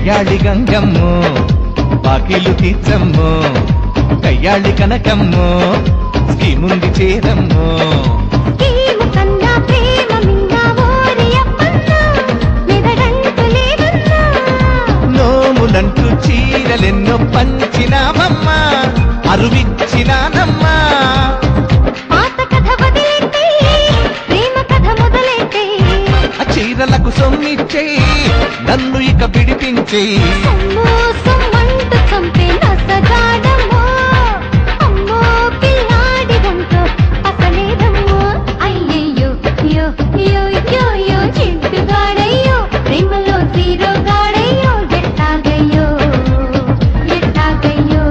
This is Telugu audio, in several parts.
గయ్యాళి గంగమ్మో బాకీలు తీర్చమ్మో గయ్యాళి కనకమ్మో స్కీముంది చేరమ్మో స్కీము కన్నా ప్రేమ మింగా ఓరి అప్పన్నా మెదడంటూ లేదన్నా నోములంటూ చీరలెన్నో పంచినామమ్మా అరువిచ్చినానమ్మా పాత కథ వదిలేస్తే ప్రేమ కథ మొదలైతే ఆ చీరలకు సొమ్మిచ్చేయి నన్ను ఇక పిడిపించేయి సొమ్ము సొమ్మంటూ చంపే నసగాడమ్మో అమ్మో పిల్లాడి వంటో అసలేదమ్మో అయ్యయ్యో యో యో యో యో చింటుగాడయ్యో ప్రేమలో జీరో గాడయ్యో ఎట్టాగయ్యో ఎట్టాగయ్యో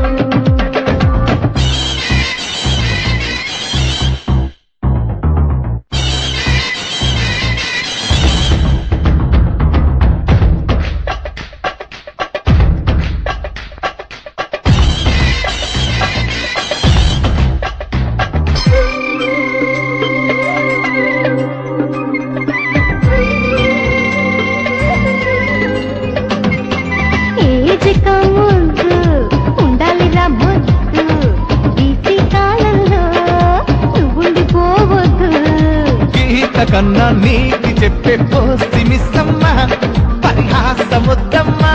ఏజిక ముద్దు ఉండాలిరా ముద్దు బీసీ కాలంలో నువ్వుండిపోవద్దు గీత కన్నా నీతి చెప్పే పోసి మిస్సమ్మ పరిహాసముద్దమ్మా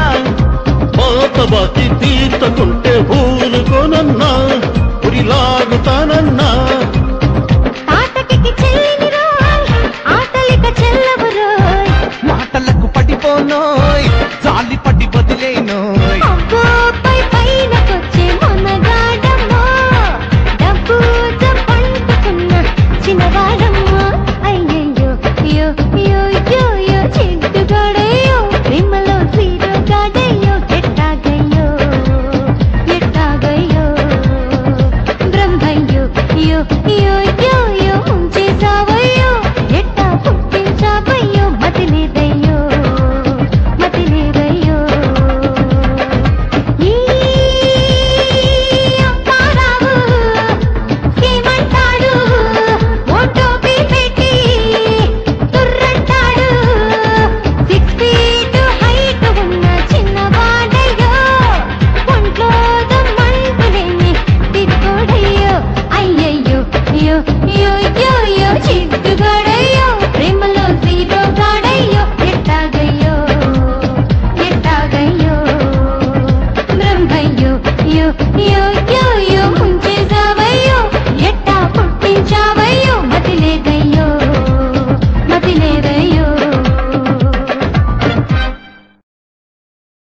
పాత బాకి తీర్చకుంటే ఊరుకోనన్నా ఉరిలాగుతానన్నా